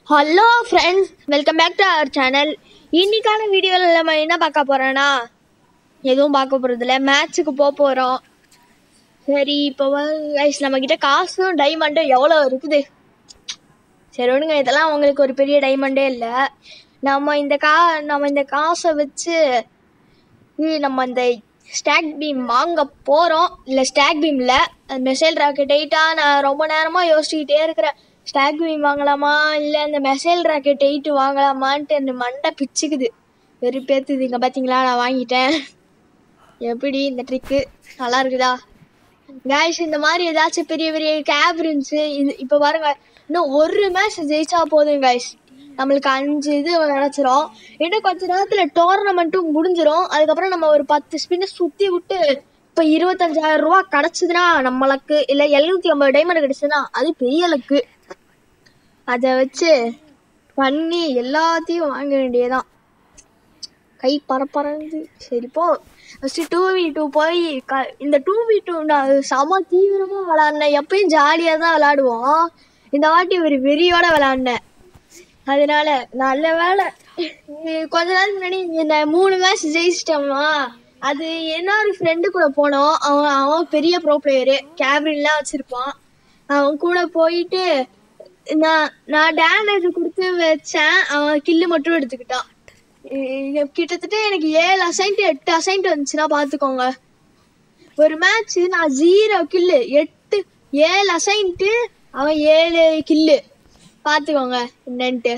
Hello friends welcome back to our channel இன்னைக்கான வீடியோவில் நம்ம என்ன பார்க்க போகிறோன்னா எதுவும் பார்க்க போகிறதில்ல மேட்ச்சுக்கு போக போகிறோம் சரி இப்போ கைஸ் நம்மக்கிட்ட காசும் டைமண்டும் எவ்வளோ இருக்குது சரி விடுங்க இதெல்லாம் உங்களுக்கு ஒரு பெரிய டைமண்டே இல்லை நம்ம இந்த கா நம்ம இந்த காசை வச்சு இது நம்ம இந்த ஸ்டாக் பீம் வாங்க போகிறோம் இல்லை ஸ்டாக் பீமில் மெசேல் ராக்கெட் எயிட்டாக நான் ரொம்ப நேரமாக யோசிச்சுக்கிட்டே இருக்கிறேன் ஸ்டாக் பீம் வாங்கலாமா இல்லை அந்த மெசேல் ராக்கெட் எயிட்டு வாங்கலாமான்ட்டு அந்த மண்டை பிச்சுக்குது வெறி பேத்துது இங்கே பார்த்தீங்களா நான் வாங்கிட்டேன் எப்படி இந்த ட்ரிக்கு நல்லா இருக்குதா கேஷ் இந்த மாதிரி ஏதாச்சும் பெரிய பெரிய கேப் இருந்துச்சு இது இப்போ பாருங்க இன்னும் ஒரு மேட்ச் ஜெயிச்சா போதும் கைஸ் நம்மளுக்கு அஞ்சு இது நினச்சிரும் இன்னும் கொஞ்ச நேரத்தில் டோர்னமெண்ட்டும் முடிஞ்சிரும் அதுக்கப்புறம் நம்ம ஒரு பத்து ஸ்பின்னை சுற்றி விட்டு இப்போ இருபத்தஞ்சாயிரம் ரூபா கிடச்சிதுன்னா நம்மளுக்கு இல்லை எழுநூற்றி ஐம்பது டைமண்ட் கிடச்சுன்னா அது பெரிய லக்கு அதை வச்சு பண்ணி எல்லாத்தையும் வாங்க வேண்டியதுதான் கை பரப்பறந்து சரி போ ஃபஸ்ட்டு டூ வி டூ போய் க இந்த டூ வி டூ நான் செம தீவிரமாக விளாட்னேன் எப்பயும் ஜாலியாக தான் விளாடுவோம் இந்த வாட்டி ஒரு வெறியோட விளாட்னேன் அதனால நல்ல வேலை இது கொஞ்ச நாள் முன்னாடி இந்த மூணு மேட்ச் ஜெயிச்சிட்டோமா அது இன்னொரு ஃப்ரெண்டு கூட போனோம் அவன் அவன் பெரிய ப்ரோ பிளேயரு கேப்ரின்லாம் வச்சுருப்பான் அவன் கூட போயிட்டு நான் நான் டேமேஜ் கொடுத்து வச்சேன் அவன் கில்லு மட்டும் எடுத்துக்கிட்டான் இ- கிட்டத்தட்ட எனக்கு ஏழு அசைன்ட் எட்டு அசைன்ட் வந்துச்சுன்னா பார்த்துக்கோங்க ஒரு மேட்ச் நான் ஜீரோ கில்லு எட்டு ஏழு அசைன்ட்டு அவன் ஏழு கில்லு பார்த்துக்கோங்க என்னன்ட்டு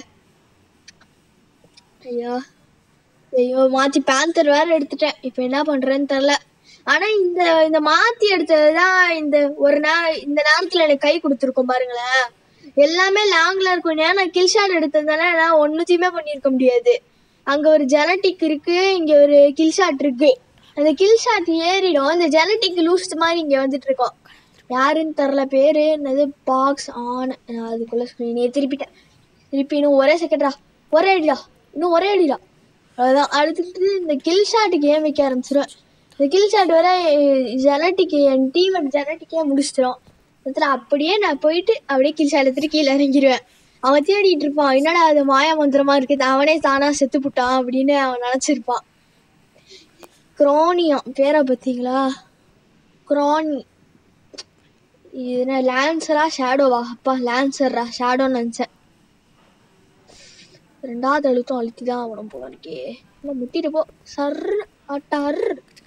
ஐயோ ஐயோ மாற்றி பேந்தர் வேற எடுத்துட்டேன் இப்போ என்ன பண்ணுறேன்னு தெரில ஆனால் இந்த இந்த மாற்றி எடுத்தது தான் இந்த ஒரு நேரம் இந்த நேரத்தில் எனக்கு கை கொடுத்துருக்கோம் பாருங்களேன் எல்லாமே லாங்கில் இருக்கும் ஏன்னா நான் கில் ஷாட் எடுத்ததுனால நான் ஒன்றுத்தையுமே பண்ணியிருக்க முடியாது அங்கே ஒரு ஜெனட்டிக் இருக்கு இங்கே ஒரு கில் ஷாட் இருக்கு அந்த கில் ஷாட் ஏறிடும் இந்த ஜெனட்டிக் லூஸ் மாதிரி இங்கே வந்துட்டு இருக்கோம் யாருன்னு தெரில பேரு என்னது பாக்ஸ் ஆன் நான் அதுக்குள்ள ஸ்க்ரீனே திருப்பிட்டேன் திருப்பி இன்னும் ஒரே செகண்டா ஒரே அடிடா இன்னும் ஒரே அடிடா அவ்வளோதான் அடுத்துட்டு இந்த கில் ஷாட்டுக்கு ஏன் வைக்க ஆரம்பிச்சிடும் இந்த கில் ஷாட் வர ஜெனட்டிக்கு என் டீம் ஜெனட்டிக்கே முடிச்சிடும் அதில் அப்படியே நான் போயிட்டு அப்படியே கில் ஷாட் எடுத்துட்டு கீழே இறங்கிடுவேன் அவன் தேடிட்டு இருப்பான் என்னடா அது மாயா மந்திரமா இருக்குது அவனே தானா செத்து புட்டான் அப்படின்னு அவன் நினச்சிருப்பான் குரோனியம் பேரை பார்த்தீங்களா குரோனி இது என்ன லான்சரா ஷேடோவா அப்பா லான்சர்ரா ஷேடோன்னு நினச்சேன் ரெண்டாவது அழுத்தம் அழுத்தி தான் ஆகணும் போல இருக்கே இல்லை முட்டிட்டு போ சர் ஆட்டார்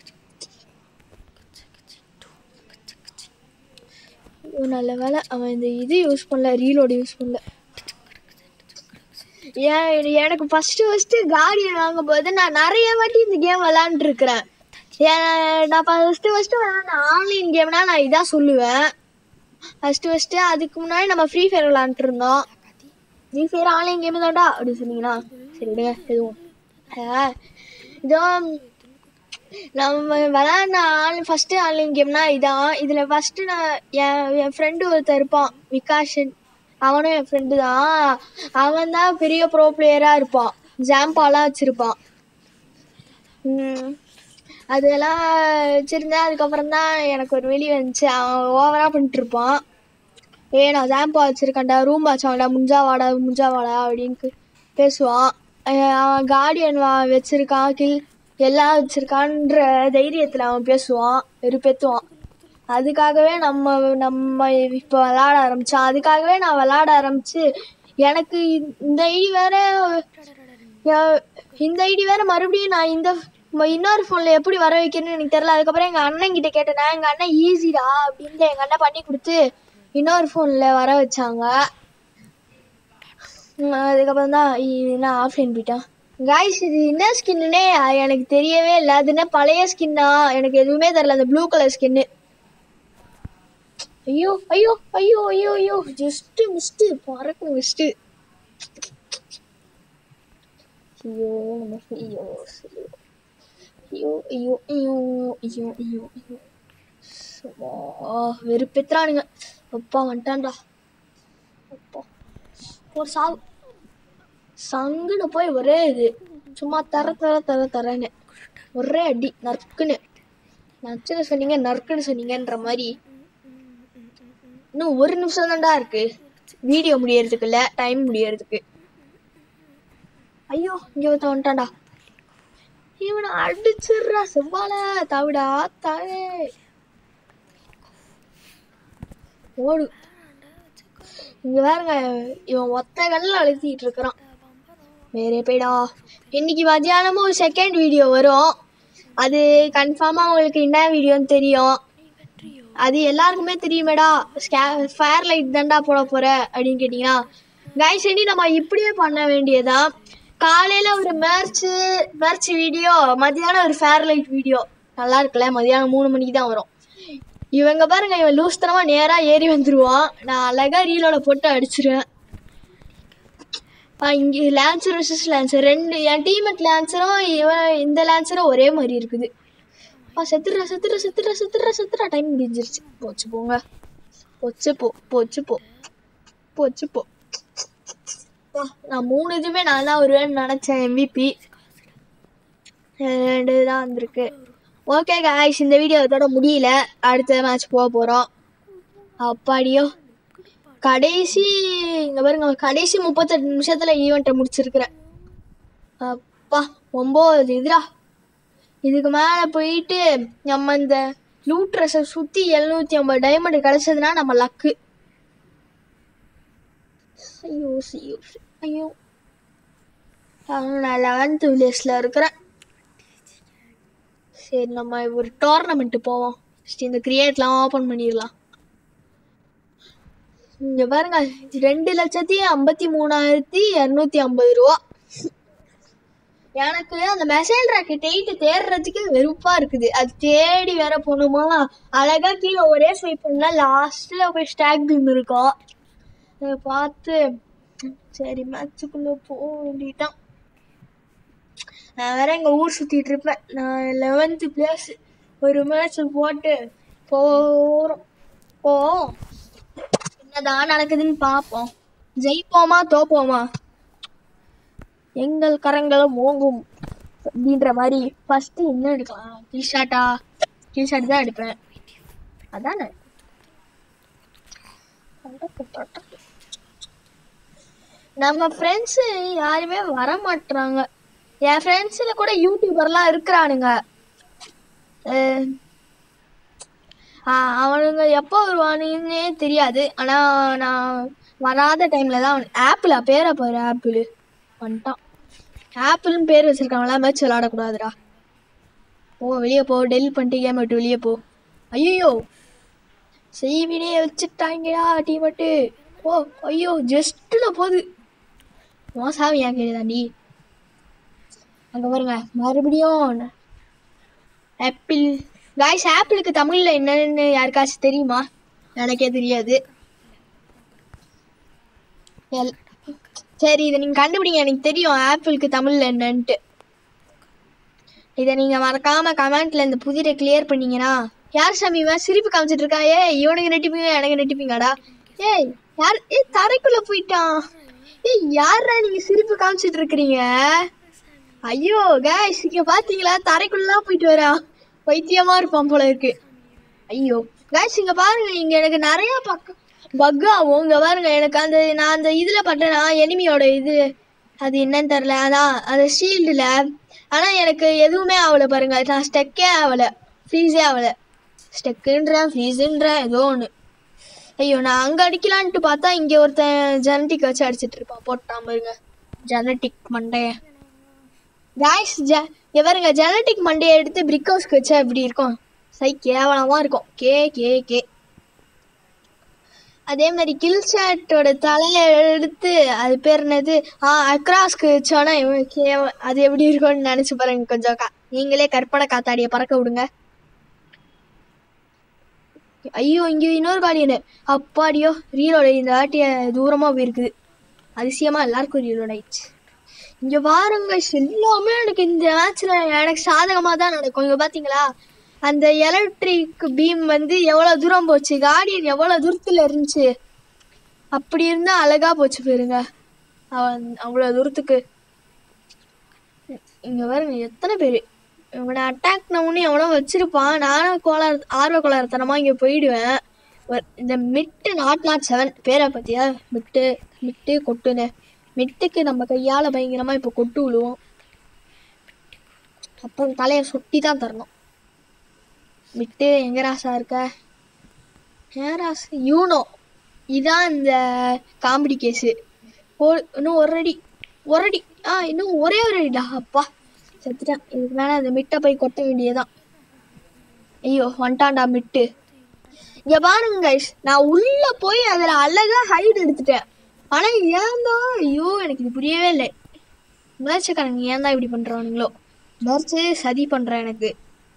ஐயோ, நல்ல வேலை அவன் இந்த இது யூஸ் பண்ணல ரீலோடு யூஸ் பண்ணல ஏன் இது எனக்கு ஃபஸ்ட்டு ஃபஸ்ட்டு கார்டியன் வாங்கும்போது நான் நிறைய வாட்டி இந்த கேம் விளாண்டுருக்குறேன் ஏன் நான் ஃபஸ்ட்டு ஃபஸ்ட்டு விளாண்ட ஆன்லைன் கேம்னா நான் இதான் சொல்லுவேன் ஃபஸ்ட்டு ஃபஸ்ட்டு அதுக்கு முன்னாடி நம்ம ஃப்ரீ ஃபயர் விளாண்டுட்டு இருந்தோம் ஃப்ரீ ஃபயர் ஆன்லைன் கேம் தான்டா அப்படின்னு சொன்னீங்கன்னா சரி விடுங்க எதுவும் ஆ, இதோ நம்ம விளாட்ன ஆன் ஃபஸ்ட்டு ஆன்லைன் கேம்னா இதான் இதில் ஃபஸ்ட்டு நான் என் என் ஃப்ரெண்டு ஒருத்தன் இருப்பான் விகாஷன் அவனும் என் ஃப்ரெண்டு தான் அவன் தான் பெரிய ப்ரோ பிளேயராக இருப்பான் ஜாம்பாலாம் வச்சுருப்பான் ம். அதெல்லாம் வச்சுருந்தேன் அதுக்கப்புறம் தான் எனக்கு ஒரு வெளி வந்துச்சு அவன் ஓவராக பண்ணிட்டு இருப்பான் ஏ நான் ஜாம்பா வச்சுருக்கேன்டா ரூம் வச்சாங்கடா முஞ்சா வாடா முஞ்சா வாடா அப்படின்னு பேசுவான் அஹ் அவன் கார்டியன் வா வச்சுருக்கான் கில் எல்லாம் வச்சுருக்கான்ற தைரியத்தில் அவன் பேசுவான் வெறுப்பேற்றுவான் அதுக்காகவே நம்ம நம்ம இப்போ விளாட ஆரம்பித்தான் அதுக்காகவே நான் விளாட ஆரம்பித்து எனக்கு இந்த ஐடி வேற யா- இந்த ஐடி வேற மறுபடியும் நான் இந்த ம- இன்னொரு ஃபோனில் எப்படி வர வைக்கிறேன்னு எனக்கு தெரியல அதுக்கப்புறம் எங்கள் அண்ணன் கிட்ட கேட்டேன் எங்கள் அண்ணன் ஈஸிடா அப்படின்ட்டு எங்கள் அண்ணன் பண்ணி கொடுத்து இன்னொரு ஃபோனில் வர வச்சாங்க உம், அதுக்கப்புறம் தான் நான் ஆஃப்லைன் போயிட்டான் காய்ஸ் இது என்ன ஸ்கின்னுனே எனக்கு தெரியவே இல்லை அது என்ன பழைய ஸ்கின்னா எனக்கு எதுவுமே தெரியல அந்த ப்ளூ கலர் ஸ்கின்னு ஐயோ ஐயோ ஐயோ ஐயோ ஐயோ ஜஸ்ட் மிஸ்டு பறக்கும் மிஸ்டு ஐயோ நம்ம ஐயோ ஐயோ ஐயோ ஐயோ ஐயோ ஐயோ ஐயோ சும்மா வெறுப்பெத்துறானுங்க அப்பா வந்துட்டான்டா அப்பா ஒரு சாவு சங்குன்னு போய் ஒரே இது சும்மா தர தர தர தரன்னு ஒரே அடி நறுக்குன்னு நச்சுன்னு சொன்னீங்க நறுக்குன்னு சொன்னீங்கன்ற மாதிரி இன்னும் ஒரு நிமிஷம் தான்டா இருக்கு வீடியோ முடியறதுக்கு இல்லை டைம் முடியறதுக்கு ஐயோ இங்க ஒருத்தன் வந்துட்டான்டா இவனை அடிச்சிடுறா செவ்வாழ தவிடா தாயே ஓடு இங்க பாருங்க இவன் ஒத்த கல்ல அழுத்திட்டு இருக்கிறான் வேறே போய்டா இன்னைக்கு மத்தியானமும் ஒரு செகண்ட் வீடியோ வரும் அது கன்ஃபார்மாக உங்களுக்கு என்ன வீடியோன்னு தெரியும் அது எல்லாருக்குமே தெரியுமேடா ஃபயர் லைட் தான்டா போட போற அப்படின்னு கேட்டிங்கன்னா கைஸ் இனி நம்ம இப்படியே பண்ண வேண்டியதான் காலையில் ஒரு மேர்ச்சு மேர்ச் வீடியோ மத்தியானம் ஒரு ஃபேர் லைட் வீடியோ நல்லா இருக்குல்ல மதியானம் மூணு மணிக்கு தான் வரும் இவங்க பாருங்க இவன் லூஸ்தனமா நேரா ஏறி வந்துருவான் நான் அழகா ரீலோட போட்டு அடிச்சிருவேன் ஆ, இங்க லான்சர் வர்சஸ் லான்சர் ரெண்டு என் டீமேட் லான்சரும் இவன் இந்த லான்சரும் ஒரே மாதிரி இருக்குது ஆ செத்துடுறா செத்துடுறா செத்துடுறா செத்துடுறா செத்துடுறா டைம் முடிஞ்சிருச்சு போச்சு போங்க போச்சு போ போச்சு போ போச்சு போ வா, நான் மூணு இதுவுமே நான் தான் வருவேன்னு நினச்சேன் எம்விபி ரெண்டு தான் வந்திருக்கு ஓகே காய்ஸ் இந்த வீடியோ இதோட முடியல அடுத்த மேட்ச் போக போகிறோம் அப்பாடியோ கடைசி இங்கே பாருங்க கடைசி முப்பத்தெட்டு நிமிஷத்தில் ஈவெண்ட்டை முடிச்சிருக்கிறேன் அப்பா ஒம்பது இதுடா இதுக்கு மேலே போயிட்டு நம்ம இந்த லூட் ட்ரெஸ்ஸை சுற்றி எழுநூற்றி ஐம்பது டைமண்ட் கிடச்சதுன்னா நம்ம லக்கு ஐயோ ஐயோ ஐயோ நான் லெவன்த்து வில்லேஜில் இருக்கிறேன் சரி நம்ம ஒரு டோர்னமெண்ட்டு போவோம் ஃபஸ்ட்டு இந்த கிரியேட்லாம் ஓப்பன் பண்ணிடலாம் இங்கே பாருங்க ரெண்டு லட்சத்தி ஐம்பத்தி மூணாயிரத்தி இரநூத்தி ஐம்பது ரூபா எனக்கு அந்த மெசேஜ் ராக்கெட் எயிட்டு தேடுறதுக்கு வெறுப்பா இருக்குது அது தேடி வேற போகணுமா அழகா கீழே ஒரே ஸ்வைப் பண்ணா லாஸ்ட்ல போய் ஸ்டாக் பீம் இருக்கும் அதை பார்த்து சரி மேட்சுக்குள்ள போக வேண்டிட்டான் நான் வேற எங்க ஊர் சுத்திட்டு இருப்பேன் நான் லெவன்த்து பிளேஸ் ஒரு மேட்ச் போட்டு போறோம் போவோம் என்னதான் நடக்குதுன்னு பார்ப்போம் ஜெயிப்போமா தோப்போமா எங்கள் கரங்களும் ஓங்கும் அப்படின்ற மாதிரி ஃபர்ஸ்ட் என்ன எடுக்கலாம் டிஷர்ட்டா டிஷர்ட் தான் எடுப்பேன் அதானே நம்ம ஃப்ரெண்ட்ஸு யாருமே வர மாட்றாங்க என் ஃப்ரெண்ட்ஸில் கூட யூடியூபர்லாம் இருக்கிறானுங்க அஹ் ஆஹ் அவனுங்க எப்போ வருவானுன்னே தெரியாது ஆனால் நான் வராத டைமில் தான் அவன் ஆப்பிளா பேரை பாரு ஆப்பிள் வந்துட்டான் ஆப்பிள்னு பேர் வச்சிருக்காங்களா மேட்ச் விளாடக்கூடாதுடா போ வெளியே போ டெல் பண்ணிட்டு கேம் விட்டு வெளியே போ ஐயோ செய்வினே வச்சுட்டாங்கடா டீமட்டு ஓ ஐயோ ஜஸ்ட்டில் போகுது மோசாமி ஏன் கேக்குதாண்டி அங்கே பாருங்க மறுபடியும் ஆப்பிள் காய்ஸ் ஆப்பிளுக்கு தமிழில் என்னன்னு யாருக்காச்சும் தெரியுமா எனக்கே தெரியாது எல் சரி இதை நீங்கள் கண்டுபிடிங்க எனக்கு தெரியும் ஆப்பிளுக்கு தமிழில் என்னன்ட்டு இதை நீங்கள் மறக்காமல் கமெண்ட்டில் இந்த புதிரை கிளியர் பண்ணீங்கன்னா யார் சாமி இவன் சிரிப்பு காமிச்சிட்டு இருக்கான் ஏய் இவனுக்கு நெட்டிப்பீங்க எனக்கு நெட்டிப்பீங்கடா ஏய் யார் ஏய் தரைக்குள்ளே போயிட்டான் ஏய் யாரா நீங்கள் சிரிப்பு காமிச்சிட்டு இருக்கிறீங்க ஐயோ கேஷ் இங்க பாத்தீங்களா தரைக்குள்ளலாம் போயிட்டு வரா பைத்தியமா இருப்பான் போல இருக்கு ஐயோ கேஷ் இங்க பாருங்க இங்க எனக்கு நிறைய பக்கம் பக் ஆகும் இங்க பாருங்க எனக்கு அந்த நான் அந்த இதுல பட்டேனா எனிமியோட இது அது என்னன்னு தெரில அதான் அந்த ஷீல்டுல ஆனா எனக்கு எதுவுமே ஆகல பாருங்க நான் ஸ்டெக்கே ஆகல ஃப்ரீஸே ஆகல ஸ்டெக்குன்றேன் ஃப்ரீஸுன்றேன் ஏதோ ஒன்று ஐயோ நான் அங்கே அடிக்கலான்ட்டு பார்த்தா இங்கே ஒருத்தன் ஜெனட்டிக் வச்சு அடிச்சிட்டு இருப்பான் போட்டான் பாருங்க ஜெனட்டிக் மண்டையன் காய்ஸ் ஜ இங்க பாருங்க ஜெனட்டிக் மண்டையை எடுத்து பிரிக் ஹவுஸ்க்கு வச்சா எப்படி இருக்கும் சை கேவலமாக இருக்கும் கே கே கே அதே மாதிரி கில் ஷாட்டோட தலையை எடுத்து அது பேர் என்னது ஆ அக்ராஸ்க்கு வச்சோன்னா இவன் கேவ அது எப்படி இருக்கும்னு நினச்சி பாருங்க கொஞ்சம் கா நீங்களே கற்பனை காத்தாடியை பறக்க விடுங்க ஐயோ இங்கே இன்னொரு கார்டியனு அப்பாடியோ ரீலோட இந்த வாட்டிய தூரமாக போயிருக்குது அதிசயமாக எல்லாருக்கும் ரீலோட் ஆயிடுச்சு இங்கே பாருங்க எல்லாமே எனக்கு இந்த மேட்ச்சில் எனக்கு சாதகமாக தான் நடக்கும் இங்கே பார்த்தீங்களா அந்த எலக்ட்ரிக் பீம் வந்து எவ்வளோ தூரம் போச்சு கார்டியன் எவ்வளோ தூரத்தில் இருந்துச்சு அப்படி இருந்தால் அழகாக போச்சு போயிருங்க அவன் அவ்வளோ தூரத்துக்கு இங்கே பாருங்க எத்தனை பேர் இவனை அட்டாக் பண்ணி எவனோ வச்சிருப்பான் நானும் கோளாறு ஆர்வ கோளாறுத்தனமாக இங்கே போயிடுவேன் ஒரு- இந்த மிட்டு நாட் நாட் செவன் பேரை பற்றியா மிட்டு மிட்டு கொட்டுன்னு மிட்டுக்கு நம்ம கையால் பயங்கரமாக இப்போ கொட்டு விழுவோம் அப்புறம் தலையை சுட்டி தான் தரணும் மிட்டு எங்க ராசா இருக்க ஏன் ராசா யூனோ இதான் இந்த காமெடி கேஸு ஓ இன்னும் ஒரு அடி ஒரு அடி ஆ இன்னும் ஒரே ஒரு அடிடா அப்பா செத்துட்டேன் இதுக்கு மேலே அந்த மிட்டை போய் கொட்ட வேண்டியதுதான் ஐயோ வந்துட்டான்டா மிட்டு இங்க பாருங்க guys நான் உள்ள போய் அதுல அழகா ஹைட் எடுத்துட்டேன் ஆனா ஏன்டா ஐயோ எனக்கு இது புரியவே இல்லை முயற்சிக்காரங்க ஏன் தான் இப்படி பண்றானுங்களோ முயற்சி சதி பண்றேன் எனக்கு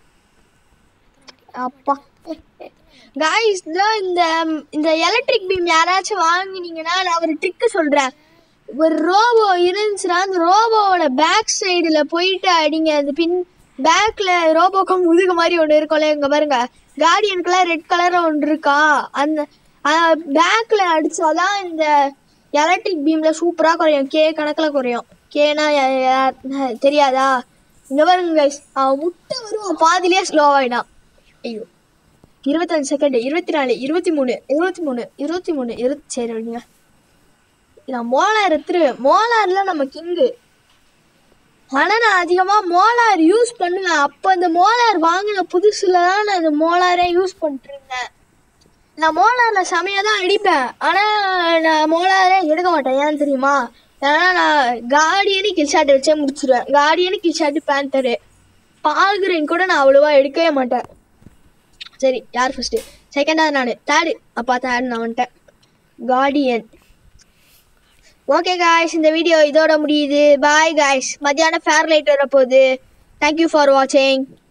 அப்பா காய்ஸ் இந்த இந்த எலக்ட்ரிக் பீம் யாராச்சும் வாங்கினீங்கன்னா நான் ஒரு ட்ரிக்கு சொல்றேன் ஒரு ரோபோ இருந்துச்சுன்னா அந்த ரோபோவோட பேக் சைடுல போயிட்டு அடிங்க அந்த பின் பேக்ல ரோபோக்கு முதுகு மாதிரி ஒன்று இருக்கும்ல இங்க பாருங்க கார்டியனுக்குலாம் ரெட் கலர் ஒன்று இருக்கா அந்த பேக்ல அடிச்சாதான் இந்த எலக்ட்ரிக் பீம்ல சூப்பரா குறையும் கே கணக்குல குறையும் கேனா யா- யா- தெரியாதா இங்க பாருங்க கைஸ் அவன் முட்டை வருவான் பாதிலே ஸ்லோவாயிடான் ஐயோ இருபத்தஞ்சு செகண்ட் இருபத்தி நாலு இருபத்தி மூணு இருபத்தி மூணு இருபத்தி மூணு இருபத்தி சரி விடுங்க நான் மோலார் எடுத்துருவேன் மோலார்ல நம்ம கிங்கு ஆனா நான் அதிகமா மோலார் யூஸ் பண்ணுவேன் அப்ப இந்த மோலார் வாங்கின புதுசுல தான் நான் இந்த மோலாரே யூஸ் பண்ணிட்டு இருந்தேன் நான் மோலார்ல செமையா தான் அடிப்பேன் ஆனா நான் மோலாரே எடுக்க மாட்டேன் ஏன் தெரியுமா ஏன்னா நான் கார்டியனு கில்ஷாட் வச்சே முடிச்சிருவேன் கார்டியனு கில்ஷாட் பேந்தரு பால்கிரீன் கூட நான் அவ்வளோவா எடுக்கவே மாட்டேன் சரி யார் ஃபர்ஸ்ட் செகண்டாவது நான் தேர்டு அப்பா தேர்ட் நான் வந்துட்டேன் கார்டியன் ஓகே காய்ஸ் இந்த வீடியோ இதோட முடியுது பாய் காய்ஸ் மத்தியானம் ஃபேர் லைட் வரப்போகுது தேங்க்யூ ஃபார் வாட்சிங்